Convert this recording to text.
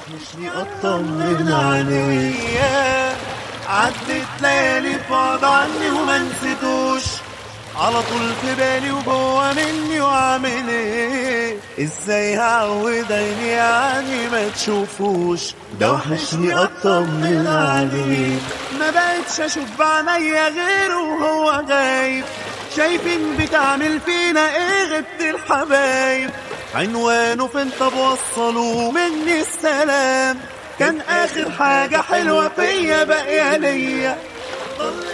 وحشني اطمن عليا عدت ليالي بعد عني وما نسيتوش على طول في بالي وجوه مني وعامل ايه ازاي هعود عيني يعني ما تشوفوش ده وحشني اطمن عليه ما بقتش اشوف بعينيا غيره وهو غايب شايفين بتعمل فينا ايه غبت الحبايب عنوانه فين طب وصلوا مني السلام كان اخر حاجة حلوة فيا باقية ليا